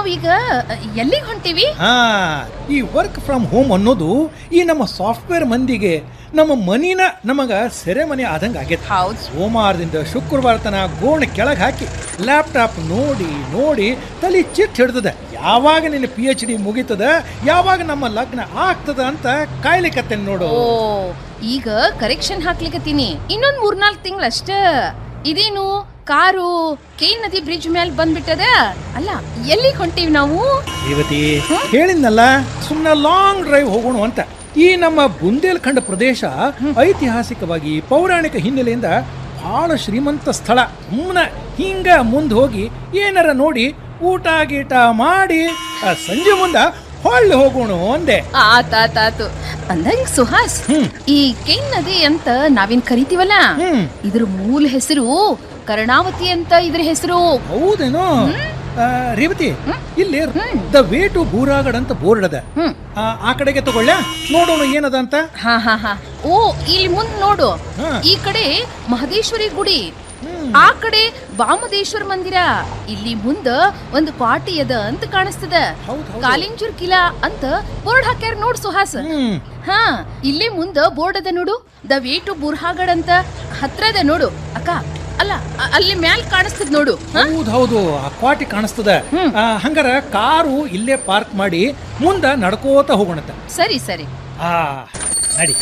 ನಾವೀಗ ಎಲ್ಲಿಗೆ ಹೊಂಟಿವಿ ಹಾ ಈ ವರ್ಕ್ ಫ್ರಮ್ ಹೋಮ್ ಅನ್ನೋದು ಈ ನಮ್ಮ ಸಾಫ್ಟ್ವೇರ್ ಮಂದಿಗೆ ನಮ್ಮ ಮನಿನ ನಮಗ ಸೆರೆಮನೆ ಆದಂಗೆ ಆಗೈತೆ ಹೌದು ಸೋಮವಾರದಿಂದ ಶುಕ್ರವಾರ ತನ ಗೋಣ ಕೆಳಗೆ ಹಾಕಿ ಲ್ಯಾಪ್ಟಾಪ್ ನೋಡಿ ನೋಡಿ ತಲೆ ಚಿಟ್ ಹಿಡ್ದದ ಯಾವಾಗ ನಿನ್ನ ಪಿ ಎಚ್ ಡಿ ಮುಗಿತದ ಯಾವಾಗ ನಮ್ಮ ಲಗ್ನ ಆಗ್ತದ ಅಂತ ಕಾಯ್ಲಿಕತ್ತೇನೆ ನೋಡು ಓ ಈಗ ಕರೆಕ್ಷನ್ ಹಾಕ್ಲಿಕತ್ತೀನಿ ಇನ್ನೊಂದ್ ಮೂರ್ನಾಲ್ಕು ತಿಂಗಳಷ್ಟ ಇದೇನು ಕಾರು ಕೇನ್ ನದಿ ಬ್ರಿಡ್ಜ್ ಮೇಲೆ ಬಂದ್ಬಿಟ್ಟದ ಅಲ್ಲ ಎಲ್ಲಿಗೆ ಹೊಂಟಿವಿ ನಾವು ರೇವತಿ ಹೇಳಿದ್ನಲ್ಲ ಸುಮ್ಮನೆ ಲಾಂಗ್ ಡ್ರೈವ್ ಹೋಗೋಣ ಅಂತ ಈ ನಮ್ಮ ಬುಂದೇಲ್ಖಂಡ ಪ್ರದೇಶ ಐತಿಹಾಸಿಕವಾಗಿ ಪೌರಾಣಿಕ ಹಿನ್ನೆಲೆಯಿಂದ ಬಹಳ ಶ್ರೀಮಂತ ಸ್ಥಳ ಸುಮ್ಮನೆ ಹಿಂಗ ಮುಂದೆ ಹೋಗಿ ಏನಾರ ನೋಡಿ ಊಟ ಗೀಟ ಮಾಡಿ ಆ ಸಂಜೆ ಮುಂದ ಹೊಳ್ಳಿ ಹೋಗೋಣ ಅಂದೆ ಆತಾತಾತು ಅಂದಂಗ್ ಸುಹಾಸ್ ಹ್ಮ್. ಈ ಕೇನ್ ನದಿ ಅಂತ ನಾವೇನ್ ಕರಿತೀವಲ್ಲ ಹ್ಮ್ ಇದ್ರ ಮೂಲ ಹೆಸರು ಕರ್ಣಾವತಿ ಅಂತ ಇದ್ರ ಹೆಸರು ಹೌದೇನೋ ಆ, ರೇವತಿ ಇಲ್ಲಿ hmm. The way to Buragad ಅಂತ ಬೋರ್ಡ್ ಅದ ಹ್ಮ್ ಆ, ಆ ಕಡೆಗೆ ತಗೊಳ್ಳ ನೋಡೋಣ ಏನದ ಅಂತ ಹಾ ಹಾ ಹಾ ಓ ಇಲ್ಲಿ ಮುಂದ್ ನೋಡು ಹಾ. ಈ ಕಡೆ ಮಹದೇಶ್ವರಿ ಗುಡಿ ಹ್ಮ್. ಆ ಕಡೆ ವಾಮದೇಶ್ವರ ಮಂದಿರ ಇಲ್ಲಿ ಮುಂದ ಒಂದು ಪಾಟಿ ಅದ ಅಂತ ಕಾಣಿಸ್ತದ ಹೌದ್ ಹೌದು. ಕಾಲಿಂಜೂರ್ ಕಿಲಾ ಅಂತ ಬೋರ್ಡ್ ಹಾಕ್ಯಾರ ನೋಡ್ ಸುಹಾಸ್ ಹ್ಮ್ ಹಾ ಇಲ್ಲೇ ಮುಂದ ಬೋರ್ಡ್ ಅದ ನೋಡು ದ ವೇ ಟು ಬುರ್ಹಾಗಡ್ ಅಂತ ಹತ್ರ ಅದ ನೋಡು ಅಕ್ಕ ಅಲ್ಲ ಅ- ಅಲ್ಲಿ ಮ್ಯಾಲ್ ಕಾಣಿಸ್ತದ ನೋಡು ಹಾ? ಹೌದು ಹೌದು ಆ ಕ್ವಾಟಿ ಕಾಣಿಸ್ತದ ಹ್ಮ್. ಆ, ಹಂಗಾರ ಕಾರು ಇಲ್ಲೇ ಪಾರ್ಕ್ ಮಾಡಿ ಮುಂದ ನಡ್ಕೋತ ಹೋಗೋಣಂತ ಸರಿ ಸರಿ ಆ ನಡಿ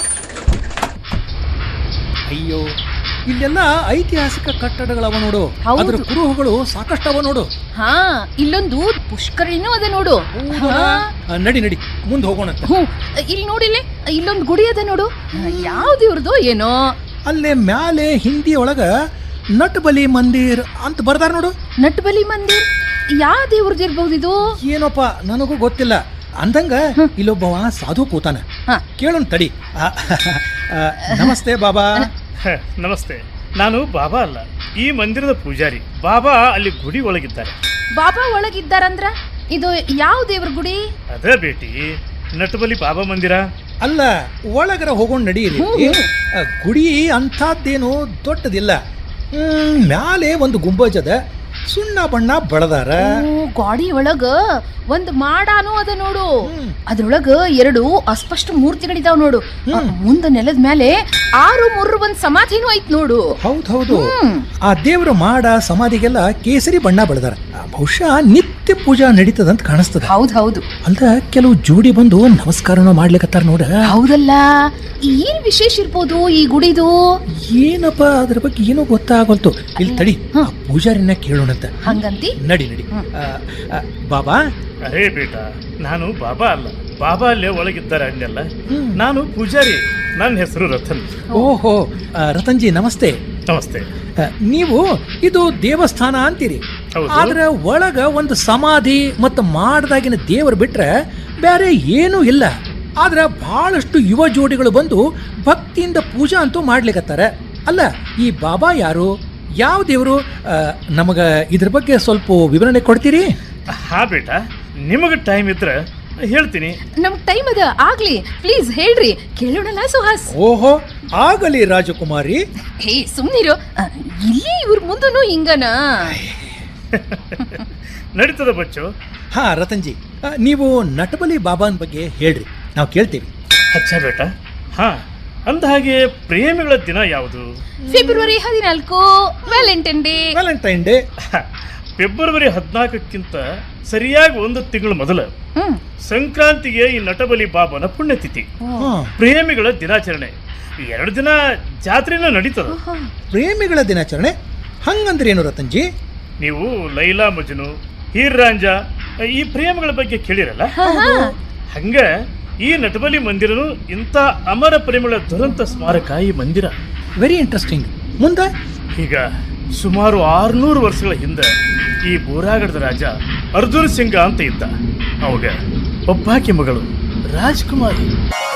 ಅಯ್ಯೋ ಇಲ್ಲೆಲ್ಲ ಐತಿಹಾಸಿಕ ಕಟ್ಟಡಗಳವ ನೋಡು ಹೌದು. ಅದ್ರ ಕುರುಹುಗಳು ಸಾಕಷ್ಟು ಅವ ನೋಡು ಹಾ ಇಲ್ಲೊಂದು ಪುಷ್ಕರಿನೂ ಅದ ನೋಡು ಹೌದಾ? ಹಾ. ಆ, ನಡಿ ನಡಿ ಮುಂದೆ ಹೋಗೋಣಂತ ಹ್ಞೂ ಇಲ್ಲಿ ನೋಡಿಲೆ ಇಲ್ಲೊಂದು ಗುಡಿ ಅದ ನೋಡು ಯಾವ್ದು ಇವ್ರದ್ದು ಏನೋ ಅಲ್ಲೇ ಮ್ಯಾಲೆ ಹಿಂದಿ ಒಳಗ ನಟ್ ಬಲಿ ಮಂದಿರ್ ಅಂತ ಬರ್ದಾರ ನೋಡು ನಟ್ಬಲಿ ಮಂದಿರ್ ಯಾವ ದೇವ್ರದ್ದು ಇರ್ಬೋದು ಇದು ಏನೋಪ್ಪ ನನಗೂ ಗೊತ್ತಿಲ್ಲ ಅಂದಂಗ ಇಲ್ಲೊಬ್ಬವ ಸಾಧು ಕೂತಾನ ಹಾ ಕೇಳೋಣ ತಡಿ ಆ, ಆ, ನಮಸ್ತೆ ಬಾಬಾ ಹ, ನಮಸ್ತೆ ನಾನು ಬಾಬಾ ಅಲ್ಲ ಈ ಮಂದಿರದ ಪೂಜಾರಿ ಬಾಬಾ ಅಲ್ಲಿ ಗುಡಿ ಒಳಗಿದ್ದಾರೆ ಬಾಬಾ ಒಳಗಿದ್ದಾರಂದ್ರ ಇದು ಯಾವ ದೇವ್ರ ಗುಡಿ ಅದೇ ಭೇಟಿ ನಟಬಲಿ ಬಾಬಾ ಮಂದಿರ ಅಲ್ಲ ಒಳಗರ ಹೋಗೋಣ ನಡೀರಿ ಹ್ಮ್. ಆ, ಗುಡಿ ಅಂಥದ್ದೇನು ದೊಡ್ಡದಿಲ್ಲ ಹ್ಮ್, ಮ್ಯಾಲೆ ಒಂದು ಗುಂಬಜದ ಸುಣ್ಣ ಬಣ್ಣ ಬಳದಾರ ಓ, ಗಾಡಿ ಒಳಗ ಒಂದ್ ಮಾಡಾನು ಅದ ನೋಡು ಹ್ಮ್. ಅದ್ರೊಳಗ ಎರಡು ಅಸ್ಪಷ್ಟ ಮೂರ್ತಿಗಳಿದಾವ್ ನೋಡು ಆ, ಮುಂದ ನೆಲದ ಮೇಲೆ ಆರು ಮೂರು ಒಂದ್ ಸಮಾಧಿನೂ ಐತ್ ನೋಡು ಹೌದು ಹೌದು ಹ್ಮ್. ಆ ದೇವ್ರ ಮಾಡ ಸಮಾಧಿಗೆಲ್ಲ ಕೇಸರಿ ಬಣ್ಣ ಬಳದಾರ ಆ, ಬಹುಶಃ ನಿತ್ಯ ಪೂಜಾ ನಡೀತದಂತ ಕಾಣಿಸ್ತದ ಹೌದ್ ಹೌದು ಅಲ್ದ ಕೆಲವು ಜೋಡಿ ಬಂದು ನಮಸ್ಕಾರನ ಮಾಡ್ಲಿಕತ್ತಾರ ನೋಡ ಹೌದಲ್ಲ ಏನ್ ವಿಶೇಷ ಇರ್ಬೋದು ಈ ಗುಡಿದು ಏನಪ್ಪ ಅದ್ರ ಬಗ್ಗೆ ಏನೋ ಗೊತ್ತಾಗಲ್ತು ಇಲ್ಲಿ ತಡಿ ಆ ಪೂಜಾರಿನ ಕೇಳೋಣಂತ ಹಂಗಂತಿ ನಡಿ ನಡಿ ಆ, ಆ, ಬಾಬಾ ಅರೇ ಬೇಟ ನಾನು ಬಾಬಾ ಅಲ್ಲ ಬಾಬಾ ಅಲ್ಲೇ ಒಳಗಿದ್ದಾರೆ ಅಂದೆಲ್ಲ ಹ್ಮ್. ನಾನು ಪೂಜಾರಿ ನನ್ನ ಹೆಸರು ರತನ್ ಓಹೋ ಆ, ರತನ್ಜಿ ನಮಸ್ತೆ ನಮಸ್ತೆ ಆ, ನೀವು ಇದು ದೇವಸ್ಥಾನ ಅಂತೀರಿ ಹೌದು. ಆದ್ರೆ ಒಳಗ ಒಂದು ಸಮಾಧಿ ಮತ್ತು ಮಾಡದಾಗಿನ ದೇವರು ಬಿಟ್ರೆ ಬೇರೆ ಏನೂ ಇಲ್ಲ ಆದ್ರೆ ಬಹಳಷ್ಟು ಯುವ ಜೋಡಿಗಳು ಬಂದು ಭಕ್ತಿಯಿಂದ ಪೂಜಾ ಅಂತೂ ಮಾಡ್ಲಿಕತ್ತಾರ ಅಲ್ಲ ಈ ಬಾಬಾ ಯಾರು ಯಾವ ದೇವರು ನಮಗ ಇದ್ರ ಬಗ್ಗೆ ಸ್ವಲ್ಪ ವಿವರಣೆ ಕೊಡ್ತೀರಿ ಹಾ ಬೇಟ ನಿಮಗೆ ಟೈಮ್ ಇದ್ರೆ ಹೇಳ್ತೀನಿ ನಮ್ಗ್ ಟೈಮ್ ಅದ ಆಗ್ಲಿ ಪ್ಲೀಸ್ ಹೇಳ್ರಿ ಕೇಳೋಣಲ್ಲ ಸುಹಾಸ್ ಓಹೋ ಆಗಲಿ ರಾಜಕುಮಾರಿ ಹೇ ಸುಮ್ನಿರು ಆ, ಇಲ್ಲಿ ಇವ್ರ ಮುಂದನು ಹಿಂಗನ ನಡೀತದ ಬಚ್ಚು ಹಾ ರತನ್ಜಿ ಆ, ನೀವು ನಟಬಲಿ ಬಾಬಾನ್ ಬಗ್ಗೆ ಹೇಳ್ರಿ ನಾವು ಕೇಳ್ತೀವಿ ಹಚ್ಚ ಬೇಟ ಹಾ ಅಂದ ಹಾಗೆ ಪ್ರೇಮಿಗಳ ದಿನ ಯಾವುದು ಫೆಬ್ರವರಿ ಹದಿನಾಲ್ಕು Valentine day Valentine day February ಹದಿನಾಲ್ಕಕ್ಕಿಂತ ಸರಿಯಾಗಿ ಒಂದು ತಿಂಗಳು ಮೊದಲು ಹ್ಮ್ ಸಂಕ್ರಾಂತಿಗೆ ಈ ನಟಬಲಿ ಬಾಬನ ಪುಣ್ಯತಿಥಿ ಹಾ ಪ್ರೇಮಿಗಳ ದಿನಾಚರಣೆ ಎರಡು ದಿನ ಜಾತ್ರೆನೂ ನಡೀತದ ಪ್ರೇಮಿಗಳ ದಿನಾಚರಣೆ ಹಂಗಂದ್ರೆ ಏನು ರತನ್ಜಿ ನೀವು ಲೈಲಾ ಮಜ್ನು ಹೀರ್ ರಾಂಜ ಈ ಪ್ರೇಮಗಳ ಬಗ್ಗೆ ಕೇಳಿರಲ್ಲ ಹಂಗ ಈ ನಟಬಲಿ ಮಂದಿರನು ಇಂಥ ಅಮರ ಪ್ರೇಮಿಗಳ ದುರಂತ ಸ್ಮಾರಕ ಈ ಮಂದಿರ ವೆರಿ ಇಂಟ್ರೆಸ್ಟಿಂಗ್ ಮುಂದೆ ಈಗ ಸುಮಾರು ಆರ್ನೂರು ವರ್ಷಗಳ ಹಿಂದೆ ಈ ಬೋರಾಗಡದ ರಾಜ ಅರ್ಜುನ್ ಸಿಂಗ ಅಂತ ಇದ್ದ ಅವಾಗ ಒಬ್ಬಾಕಿ ಮಗಳು ರಾಜ್ಕುಮಾರಿ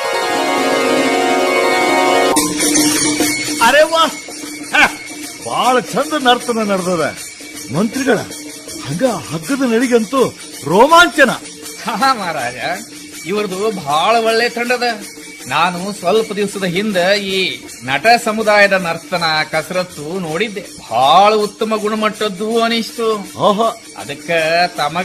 ಅರೆ ವಾ ಬಾಳ ಚಂದ ನರ್ತನ ನಡೆದದ ಮಂತ್ರಿಗಳ ಹಂಗ ಹಗ್ಗದ ನಡಿಗಂತೂ ರೋಮಾಂಚನ ಹಾ ಮಹಾರಾಜ ಇವ್ರದು ಬಹಳ ಒಳ್ಳೆ ತಂಡದ ನಾನು ಸ್ವಲ್ಪ ದಿವಸದ ಹಿಂದ ಈ ನಟ ಸಮುದಾಯದ ನರ್ತನ ಕಸರತ್ತು ನೋಡಿದ್ದೆ ಬಹಳ ಉತ್ತಮ ಗುಣಮಟ್ಟದ್ದು ಅನಿಸ್ತು ಓಹೋ ಅದಕ್ಕ ತಮಗ